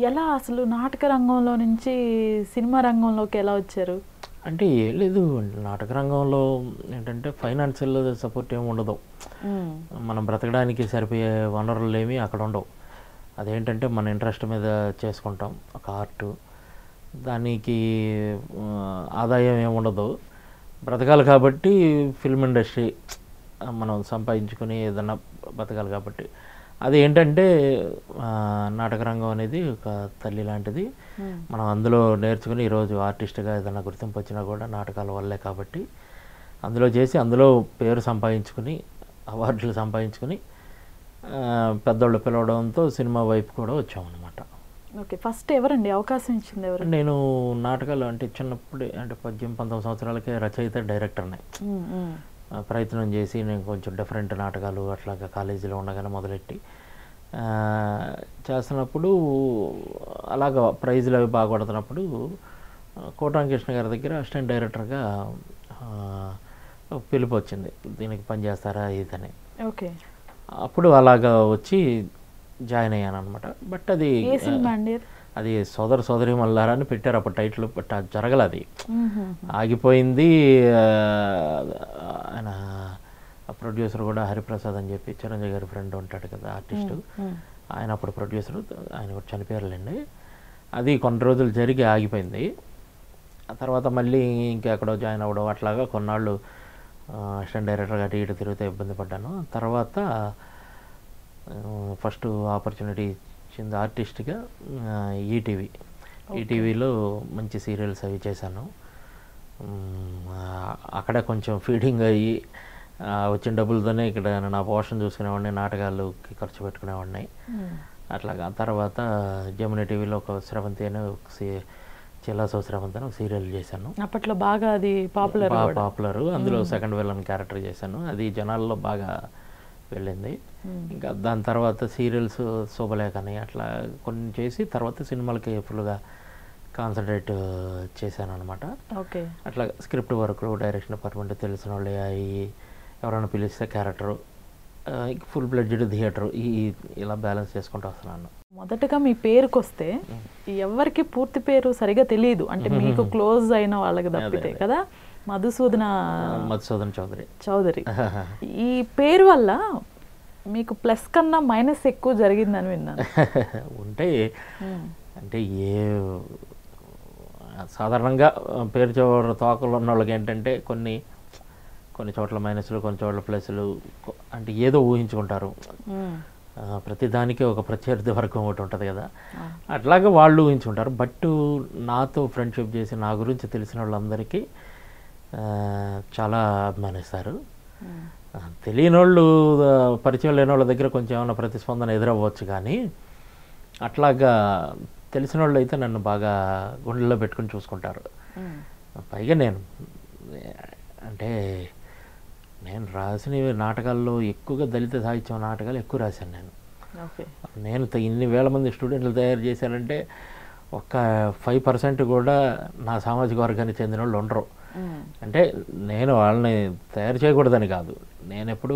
ఎలా అసలు నాటక రంగంలో నుంచి సినిమా రంగంలోకి ఎలా వచ్చారు అంటే ఏం లేదు నాటక రంగంలో ఏంటంటే ఫైనాన్షియల్ సపోర్ట్ ఏమి ఉండదు మ్మ్. మనం బ్రతకడానికి సరిపోయే వనరులు ఏమీ అక్కడ ఉండవు అదేంటంటే మన ఇంట్రెస్ట్ మీద చేసుకుంటాం ఒక ఆర్ట్ దానికి ఆ, ఆదాయం ఏమి ఉండదు బ్రతకాలి కాబట్టి ఫిల్మ్ ఇండస్ట్రీ మనం సంపాదించుకుని ఏదన్నా బతకాలి కాబట్టి అది ఏంటంటే ఆ, నాటక రంగం అనేది ఒక తల్లి లాంటిది మ్మ్. మనం అందులో నేర్చుకుని ఈరోజు ఆర్టిస్ట్గా ఏదైనా గుర్తింపు వచ్చినా కూడా నాటకాల వల్లే కాబట్టి అందులో చేసి అందులో పేరు సంపాదించుకుని అవార్డులు సంపాదించుకుని ఆ, పెద్దోళ్ళు పిలవడంతో సినిమా వైపు కూడా వచ్చామన్నమాట ఓకే ఫస్ట్ ఎవరండి అవకాశం ఇచ్చింది ఎవరు నేను నాటకాలు అంటే చిన్నప్పుడే అంటే పద్దెనిమిది పంతొమ్మిది సంవత్సరాలకే రచయిత డైరెక్టర్ని మ్మ్, మ్మ్. ఆ, ప్రయత్నం చేసి నేను కొంచెం డిఫరెంట్ నాటకాలు అట్లాగా కాలేజీలో ఉండగానే మొదలెట్టి ఆ, చేస్తున్నప్పుడు అలాగ ప్రైజ్లు అవి బాగా కొడుతున్నప్పుడు ఆ, కోటాం కృష్ణ గారి దగ్గర అసిస్టెంట్ డైరెక్టర్గా ఆ, ఒక పిలుపు వచ్చింది దీనికి పని చేస్తారా ఇదని ఓకే అప్పుడు అలాగా వచ్చి జాయిన్ అయ్యాను అనమాట బట్ అది ఏ సినిమా అండి అది సోదర సోదరి మల్లారా అని పెట్టారు అప్పుడు టైటిల్ బట్ అది జరగలేదు అది మ్మ్. ఆగిపోయింది ఆ, ఆయన ప్రొడ్యూసర్ కూడా హరిప్రసాద్ అని చెప్పి చిరంజీవి గారి ఫ్రెండ్ ఉంటాడు కదా ఆర్టిస్టు మ్మ్. ఆయన అప్పుడు ప్రొడ్యూసర్ ఆయన కూడా చనిపోయారులేండి అది కొన్ని రోజులు జరిగి ఆగిపోయింది ఆ తర్వాత మళ్ళీ ఇంకెక్కడో జాయిన్ అవ్వడం అట్లాగా కొన్నాళ్ళు అసిస్టెంట్ డైరెక్టర్గా అటు ఇటు తిరిగితే ఇబ్బంది పడ్డాను తర్వాత ఫస్ట్ ఆపర్చునిటీ ఇచ్చింది ఆర్టిస్ట్గా ఈటీవీ ఈటీవీలో మంచి సీరియల్స్ అవి చేశాను మ్, ఆ, అక్కడే కొంచెం ఫీడింగ్ అయ్యి ఆ, వచ్చిన డబ్బులతోనే ఇక్కడ నా పోషణ చూసుకునేవాడిని నాటకాలకి ఖర్చు పెట్టుకునేవాడిని మ్మ్. అట్లాగా తర్వాత జమున టీవీలో ఒక స్రవంతి అని ఒక సీ చిల్లాసో స్రవంతి అని ఒక సీరియల్ చేశాను అప్పట్లో బాగా అది పాపులర్ బాగా పాపులర్ అందులో సెకండ్ విలన్ క్యారెక్టర్ చేశాను అది జనాల్లో బాగా వెళ్ళింది ఇంకా దాని తర్వాత సీరియల్స్ శుభలేఖ అని అట్లా కొన్ని చేసి తర్వాత సినిమాలకి ఫుల్గా కాన్సన్ట్రేట్ చేశాను అనమాట ఓకే అట్లా స్క్రిప్ట్ వర్క్ డైరెక్షన్ డిపార్ట్మెంట్ తెలిసిన వాళ్ళే అయ్యి ఎవరైనా పిలిస్తే క్యారెక్టరు ఫుల్ బ్లడ్జెడ్ థియేటర్ ఈ ఇలా బ్యాలెన్స్ చేసుకుంటూ వస్తున్నాను మొదటగా మీ పేరుకి వస్తే ఎవరికి పూర్తి పేరు సరిగా తెలియదు అంటే మీకు క్లోజ్ అయిన వాళ్ళకి తప్పితే కదా మధుసూదన మధుసూదన్ చౌదరి చౌదరి ఈ పేరు వల్ల మీకు ప్లస్ కన్నా మైనస్ ఎక్కువ జరిగిందని విన్నాను ఉంటే మ్మ్. అంటే ఏ సాధారణంగా పేరు చివరి తోకలు ఉన్న వాళ్ళకి ఏంటంటే కొన్ని కొన్ని చోట్ల మైనస్లు కొన్ని చోట్ల ప్లస్లు కొ- అంటే ఏదో ఊహించుకుంటారు మ్మ్. ఆ, ప్రతి దానికి ఒక ప్రత్యర్థి వర్గం ఒకటి ఉంటుంది కదా ఆ. అట్లాగే వాళ్ళు ఊహించుకుంటారు బట్ నాతో ఫ్రెండ్షిప్ చేసి నా గురించి తెలిసిన వాళ్ళందరికీ ఆ, చాలా అభిమానిస్తారు మ్మ్. ఆ, తెలియని వాళ్ళు ఆ, పరిచయం లేని వాళ్ళ దగ్గర కొంచెం ఏమైనా ప్రతిస్పందన ఎదురవ్వచ్చు కానీ అట్లాగా తెలిసిన వాళ్ళు అయితే నన్ను బాగా గుండెల్లో పెట్టుకుని చూసుకుంటారు మ్మ్. పైగా నేను అంటే నేను రాసిన నాటకాల్లో ఎక్కువగా దళిత సాహిత్యం నాటకాలు ఎక్కువ రాశాను నేను ఓకే నేను త- ఇన్ని వేల మంది స్టూడెంట్లు తయారు చేశానంటే ఒక్క ఫైవ్ పర్సెంట్ కూడా నా సామాజిక వర్గానికి చెందిన వాళ్ళు ఉండరు మ్మ్. అంటే నేను వాళ్ళని తయారు చేయకూడదని కాదు నేను ఎప్పుడు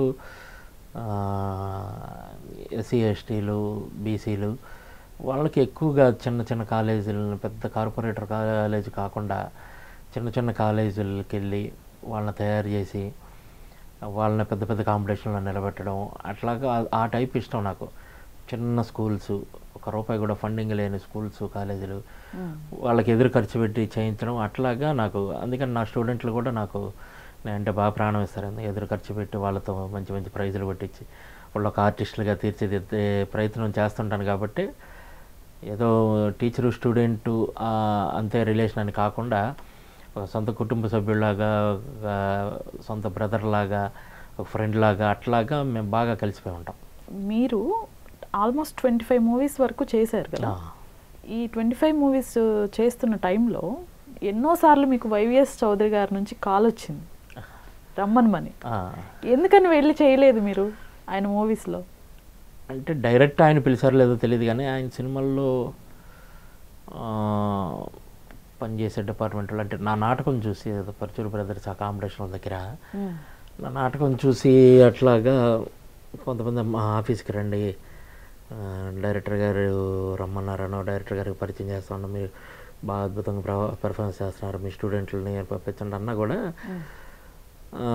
ఎస్సీ ఎస్టీలు బీసీలు వాళ్ళకి ఎక్కువగా చిన్న చిన్న కాలేజీలను పెద్ద కార్పొరేటర్ కాలేజీ కాకుండా చిన్న చిన్న కాలేజీలకి వెళ్ళి వాళ్ళని తయారు చేసి వాళ్ళని పెద్ద పెద్ద కాంపిటీషన్లో నిలబెట్టడం అట్లాగా ఆ- ఆ టైప్ ఇష్టం నాకు చిన్న స్కూల్స్ ఒక రూపాయి కూడా ఫండింగ్ లేని స్కూల్స్ కాలేజీలు మ్మ్. వాళ్ళకి ఎదురు ఖర్చు పెట్టి చేయించడం అట్లాగా నాకు అందుకని నా స్టూడెంట్లు కూడా నాకు అంటే బాగా ప్రాణం ఇస్తారు ఎందుకు ఎదురు ఖర్చు పెట్టి వాళ్ళతో మంచి మంచి ప్రైజులు పెట్టించి వాళ్ళు ఒక ఆర్టిస్టులుగా తీర్చిదిద్దే ప్రయత్నం చేస్తుంటాను కాబట్టి ఏదో టీచరు స్టూడెంటు ఆ, అంతే రిలేషన్ అని కాకుండా ఒక సొంత కుటుంబ సభ్యులాగా ఒక సొంత బ్రదర్ లాగా ఒక ఫ్రెండ్ లాగా అట్లాగా మేము బాగా కలిసిపోయి ఉంటాం మీరు ఆల్మోస్ట్ ట్వంటీ ఫైవ్ మూవీస్ వరకు చేశారు కదా ఆ. ఈ ట్వంటీ ఫైవ్ మూవీస్ చేస్తున్న టైంలో ఎన్నోసార్లు మీకు వైవిఎస్ చౌదరి గారి నుంచి కాల్ వచ్చింది రమ్మనమని ఆ. ఎందుకని వెళ్ళి చేయలేదు మీరు ఆయన మూవీస్లో అంటే డైరెక్ట్ ఆయన పిలిచారో లేదో తెలియదు కానీ ఆయన సినిమాల్లో ఆ, పనిచేసే డిపార్ట్మెంట్లో అంటే నా నాటకం చూసి ఏదో పరచూరు బ్రదర్స్ ఆ కాంపిటీషన్ దగ్గర నా నాటకం చూసి అట్లాగా కొంతమంది మా ఆఫీస్కి రండి ఆ, డైరెక్టర్ గారు రమ్మన్నారనో డైరెక్టర్ గారికి పరిచయం చేస్తా ఉన్నాం మీరు బాగా అద్భుతంగా పెర్ఫార్మెన్స్ చేస్తున్నారు మీ స్టూడెంట్లని పంపించండి అన్నా కూడా ఆ,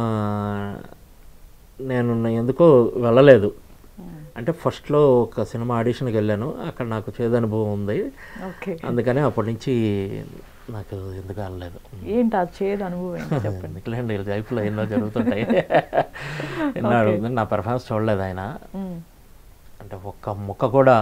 నేను ఎందుకో వెళ్ళలేదు అంటే ఫస్ట్లో ఒక సినిమా ఆడిషన్కి వెళ్ళాను అక్కడ నాకు చేదనుభవం ఉంది ఓకే అందుకని అప్పటి నుంచి నాకు ఎందుకు వెళ్ళలేదు ఏంటి ఆ చేదు అనుభవం ఏంటి చెప్పండి ఎందుకులేండి లైఫ్లో ఎన్నో జరుగుతుంటాయి ఎన్నో అడుగుతుంది నా పెర్ఫార్మెన్స్ చూడలేదు ఆయన మ్మ్. అంటే ఒక్క ముక్క కూడా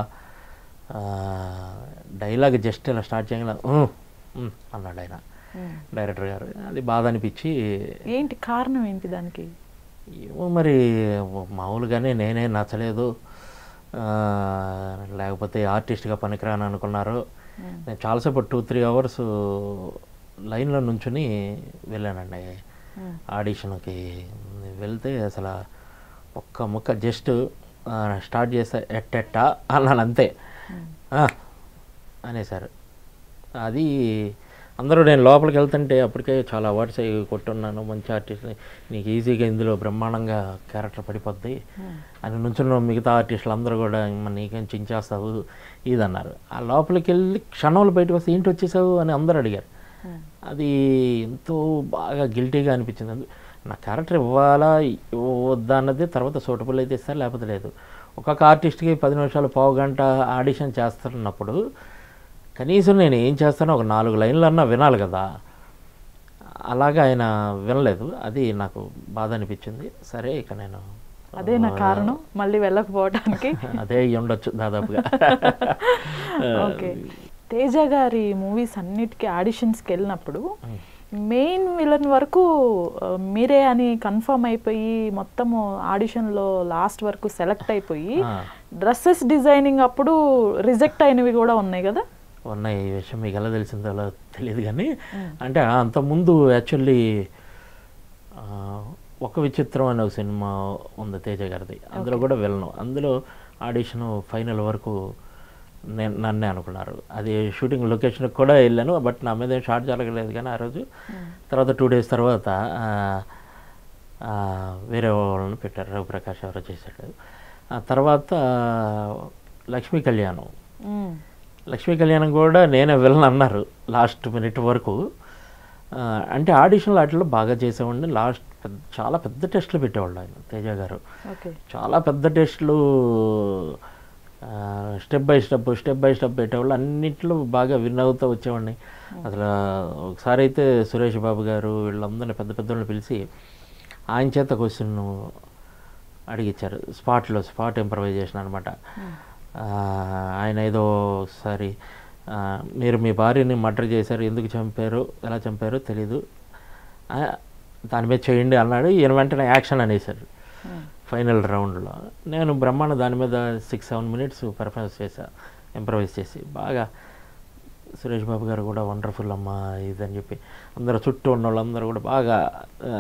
డైలాగ్ జస్ట్ ఇలా స్టార్ట్ చేయగల అన్నాడు ఆయన మ్మ్. డైరెక్టర్ గారు అది బాధ అనిపించి ఏంటి కారణం ఏంటి దానికి ఏమో మరి మామూలుగానే నేనే నచ్చలేదు ఆ, లేకపోతే ఆర్టిస్ట్గా పనికిరాను అనుకున్నారు మ్మ్. నేను చాలాసేపు టూ త్రీ అవర్స్ లైన్లో నుంచుని వెళ్ళానండి మ్మ్. ఆడిషన్కి వెళ్తే అసలు ఒక్క ముక్క జస్ట్ స్టార్ట్ చేస్తే ఎట్టెట్టా అన్నాను అంతే ఆ, అనేసారు అది అందరూ నేను లోపలికి వెళ్తుంటే అప్పటికే చాలా అవార్డ్స్ అవి కొట్టున్నాను మంచి ఆర్టిస్ట్ నీకు ఈజీగా ఇందులో బ్రహ్మాండంగా క్యారెక్టర్ పడిపోద్ది మ్మ్. అని నుంచున్న మిగతా ఆర్టిస్టులు అందరూ కూడా "అమ్మ, నీకేం చించేస్తావు ఇది అన్నారు ఆ లోపలికి వెళ్ళి క్షణంలో బయటకు వస్తే ఏంటి వచ్చేసావు అని అందరూ అడిగారు మ్మ్. అది ఎంతో బాగా గిల్టీగా అనిపించింది అందు- నా క్యారెక్టర్ ఇవ్వాలా ఇవ్వద్దా అన్నది తర్వాత సూటబుల్ అయితే ఇస్తారు లేకపోతే లేదు ఒక్కొక్క ఆర్టిస్ట్కి పది నిమిషాలు పావు గంట ఆడిషన్ చేస్తున్నప్పుడు కనీసం నేను ఏం చేస్తానో ఒక నాలుగు లైన్లు అన్నా వినాలి కదా అలాగా ఆయన వినలేదు అది నాకు బాధ అనిపించింది సరే ఇక నేను అదే నా కారణం మళ్ళీ వెళ్ళకపోవడానికి అదే అయ్యి ఉండొచ్చు దాదాపుగా ఓకే తేజ గారి మూవీస్ అన్నిటికీ ఆడిషన్స్కి వెళ్ళినప్పుడు మెయిన్ విలన్ వరకు ఆ, మీరే అని కన్ఫర్మ్ అయిపోయి మొత్తము ఆడిషన్లో లాస్ట్ వరకు సెలెక్ట్ అయిపోయి ఆ, డ్రెస్సెస్ డిజైనింగ్ అప్పుడు రిజెక్ట్ అయినవి కూడా ఉన్నాయి కదా ఉన్నాయి ఈ విషయం మీకు ఎలా తెలిసిందో అలా తెలియదు కానీ అంటే అంతకుముందు యాక్చువల్లీ ఒక విచిత్రం అనే ఒక సినిమా ఉంది తేజ గారిది అందులో కూడా వెళ్ళను అందులో ఆడిషన్ ఫైనల్ వరకు నేను నన్నే అనుకున్నారు అది షూటింగ్ లొకేషన్కి కూడా వెళ్ళాను బట్ నా మీద ఏం షార్ట్ జరగలేదు కానీ ఆ రోజు తర్వాత టూ డేస్ తర్వాత ఆ, ఆ, వేరే వాళ్ళని పెట్టారు రవిప్రకాష్ ఎవరో చేశాడు ఆ తర్వాత లక్ష్మీ కళ్యాణం మ్మ్. లక్ష్మీ కళ్యాణం కూడా నేనే వెళ్ళను అన్నారు లాస్ట్ మినిట్ వరకు ఆ, అంటే ఆడిషన్లు వాటిలో బాగా చేసేవాడిని లాస్ట్ పెద్ద చాలా పెద్ద టెస్టులు పెట్టేవాళ్ళు ఆయన తేజ గారు ఓకే చాలా పెద్ద టెస్టులు step by step step by step పెట్టేవాళ్ళు అన్నింటిలో బాగా విన్ అవుతూ వచ్చేవాడిని అసలు ఒకసారి అయితే సురేష్ బాబు గారు వీళ్ళందరినీ పెద్ద పెద్దోళ్ళని పిలిచి ఆయన చేత క్వశ్చన్ అడిగిచ్చారు స్పాట్లో స్పాట్ ఇంప్రవైజేషన్ అనమాట ఆయన ఏదో ఒకసారి ఆ, మీరు మీ భార్యని మర్డర్ చేశారు ఎందుకు చంపారు ఎలా చంపారో తెలీదు ఆ, దాని మీద చేయండి అన్నాడు ఈయన వెంటనే యాక్షన్ అనేసారు మ్మ్. ఫైనల్ రౌండ్లో నేను బ్రహ్మాండ దాని మీద సిక్స్ సెవెన్ మినిట్స్ పెర్ఫార్మెన్స్ చేశా ఇంప్రవైజ్ చేసి బాగా సురేష్ బాబు గారు కూడా వండర్ఫుల్ అమ్మా ఇదని చెప్పి అందరూ చుట్టూ ఉన్న వాళ్ళందరూ కూడా బాగా ఆ,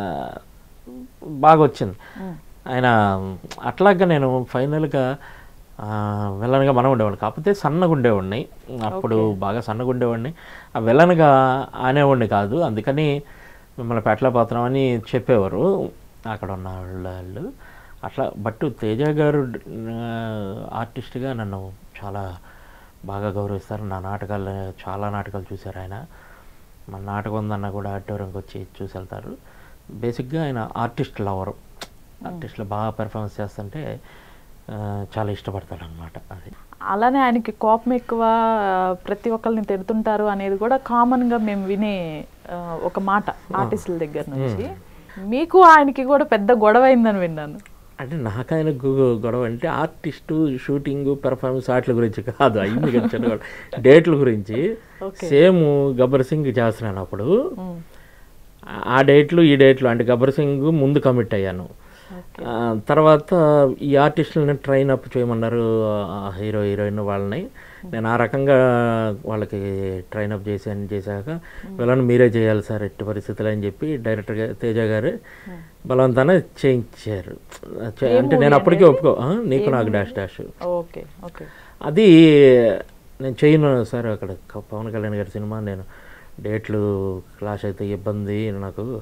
బాగా వచ్చింది మ్మ్. ఆయన అట్లాగా నేను ఫైనల్గా వెళ్ళనగా మనం ఉండేవాడిని కాకపోతే సన్నగా ఉండేవాడిని అప్పుడు బాగా సన్నగా ఉండేవాడిని ఆ వెళ్ళనగా ఆనేవాడిని కాదు అందుకని మిమ్మల్ని పెట్టలేకపోతున్నామని చెప్పేవారు అక్కడ ఉన్న వాళ్ళు అట్లా బట్ తేజ గారు ఆర్టిస్ట్గా నన్ను చాలా బాగా గౌరవిస్తారు నా నాటకాలు చాలా నాటకాలు చూశారు ఆయన మన నాటకం ఉందన్న కూడా ఆడిటోరియంకి వచ్చి చూసి వెళ్తారు బేసిక్గా ఆయన ఆర్టిస్ట్ లవరు ఆర్టిస్టులు బాగా పెర్ఫార్మెన్స్ చేస్తుంటే ఆ, చాలా ఇష్టపడతాడు అనమాట అది అలానే ఆయనకి కోపం ఎక్కువ ఆ, ప్రతి ఒక్కరిని తిడుతుంటారు అనేది కూడా కామన్ గా మేము వినే ఆ, ఒక మాట ఆర్టిస్టుల దగ్గర నుంచి మీకు ఆయనకి కూడా పెద్ద గొడవ అయిందని విన్నాను అంటే నాకు ఆయన గు- గొడవ అంటే ఆర్టిస్టు షూటింగ్ పెర్ఫార్మెన్స్ వాటి గురించి కాదు అయింది కదా చిన్న గొడవ డేట్ల గురించి Okay. సేమ్ గబ్బర్ సింగ్ చేస్తున్నాను అప్పుడు మ్మ్. ఆ- ఆ డేట్లు ఈ డేట్లు అంటే గబ్బర్ సింగ్ ముందు కమిట్ అయ్యాను Okay. ఆ, తర్వాత ఈ ఆర్టిస్టులని ట్రైన్ అప్ చేయమన్నారు ఆ హీరో హీరోయిన్ వాళ్ళని నేను ఆ రకంగా వాళ్ళకి ట్రైన్ అప్ చేసి అన్ని చేశాక వీళ్ళని మీరే చేయాలి సార్ ఎట్టి పరిస్థితులు అని చెప్పి డైరెక్టర్ గా తేజ గారు బలవంతాన చేయించారు చే- అంటే నేను అప్పటికే ఒప్పుకో ఆ, నీకు నాకు డాష్ డాష్ ఓకే ఓకే అది నేను చేయను సార్ అక్కడ క- పవన్ కళ్యాణ్ గారి సినిమా నేను డేట్లు క్లాష్ అయితే ఇబ్బంది నాకు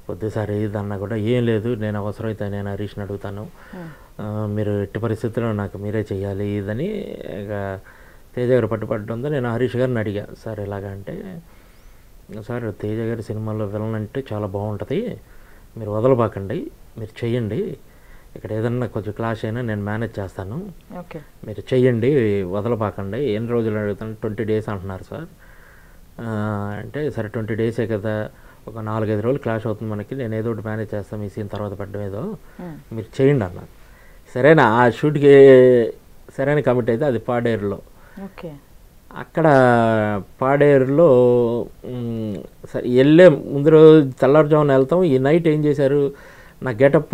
వద్దు సార్ ఇదన్నా కూడా ఏం లేదు నేను అవసరమైతే నేను హరీష్ని అడుగుతాను ఆ, మీరు ఎట్టి పరిస్థితుల్లో నాకు మీరే చేయాలి ఇదని ఇక తేజ గారు పట్టుపట్టడంతో నేను హరీష్ గారిని అడిగా సార్ ఎలాగంటే సార్ తేజ గారి సినిమాలో విలన్ అంటే చాలా బాగుంటుంది మీరు వదలబాకండి మీరు చెయ్యండి ఇక్కడ ఏదన్నా కొంచెం క్లాష్ అయినా నేను మేనేజ్ చేస్తాను ఓకే మీరు చెయ్యండి వదలబాకండి ఎన్ని రోజులు అడుగుతాను ట్వంటీ డేస్ అంటున్నారు సార్ ఆ, అంటే సరే ట్వంటీ డేసే కదా ఒక నాలుగైదు రోజులు క్లాష్ అవుతుంది మనకి నేను ఏదో ఒకటి మేనేజ్ చేస్తాను మీ సీన్ తర్వాత పెట్టడం ఏదో మీరు చేయండి అన్న సరేనా ఆ షూట్కి సరైన కమిట్ అయితే అది పాడేరులో ఓకే అక్కడ పాడేరులో మ్, సరే వెళ్ళే ముందు రోజు తెల్లవారుజామున వెళ్తాం ఈ నైట్ ఏం చేశారు నా గెటప్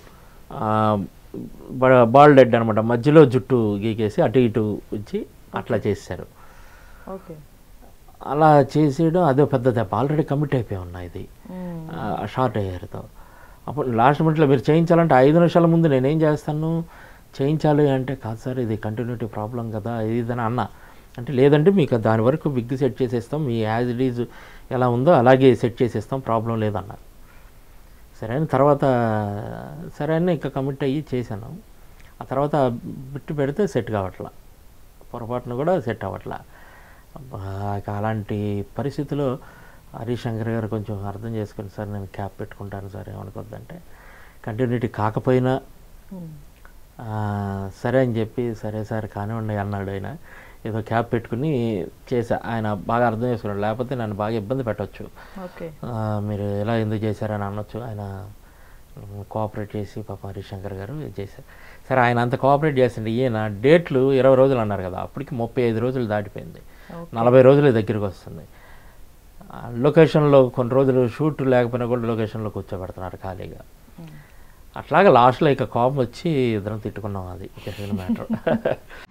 బాల్డ్ హెడ్ అనమాట మధ్యలో జుట్టు గీకేసి అటు ఇటు వచ్చి అట్లా చేశారు ఓకే అలా చేసేయడం అదే పెద్ద దెబ్బ ఆల్రెడీ కమిట్ అయిపోయి ఉన్నా ఇది మ్మ్. షార్ట్ అయ్యారుతో అప్పుడు లాస్ట్ మినిట్లో మీరు చేయించాలంటే ఐదు నిమిషాల ముందు నేనేం చేస్తాను చేయించాలి అంటే కాదు సార్ ఇది కంటిన్యూటీ ప్రాబ్లం కదా ఇది ఇది అని అన్నా అంటే లేదంటే మీకు దాని వరకు విగ్ సెట్ చేసేస్తాం మీ యాజ్ ఇట్ ఈజ్ ఎలా ఉందో అలాగే సెట్ చేసేస్తాం ప్రాబ్లం లేదన్నారు సరే అని తర్వాత సరే అని ఇంకా కమిట్ అయ్యి చేశాను ఆ తర్వాత బిట్టు పెడితే సెట్ కావట్లా పొరపాటున కూడా సెట్ అవ్వట్లా అబ్బా, ఇక అలాంటి పరిస్థితిలో హరీష్ శంకర్ గారు కొంచెం అర్థం చేసుకుని సార్ నేను క్యాప్ పెట్టుకుంటాను సార్ ఏమనుకోద్దంటే కంటిన్యూటీ కాకపోయినా మ్మ్. ఆ, సరే అని చెప్పి సరే సార్ కానివ్వండి అన్నాడు ఆయన ఏదో క్యాప్ పెట్టుకుని చేసా ఆయన బాగా అర్థం చేసుకున్నాడు లేకపోతే నన్ను బాగా ఇబ్బంది పెట్టవచ్చు ఓకే మీరు ఎలా ఎందుకు చేశారని అనొచ్చు ఆయన కోఆపరేట్ చేసి పాప హరిశంకర్ గారు చేశారు సరే ఆయన అంత కోఆపరేట్ చేసిండు ఈయన డేట్లు ఇరవై రోజులు అన్నారు కదా అప్పటికి ముప్పై ఐదు రోజులు దాటిపోయింది ఓకే. నలభై రోజులు దగ్గరికి వస్తుంది ఆ లొకేషన్లో కొన్ని రోజులు షూట్ లేకపోయినా కూడా లొకేషన్లో కూర్చోబెడుతున్నారు ఖాళీగా మ్మ్. అట్లాగా లాస్ట్లో ఇక కోపం వచ్చి ఇద్దరం తిట్టుకున్నాం అది జరిగిన మ్యాటర్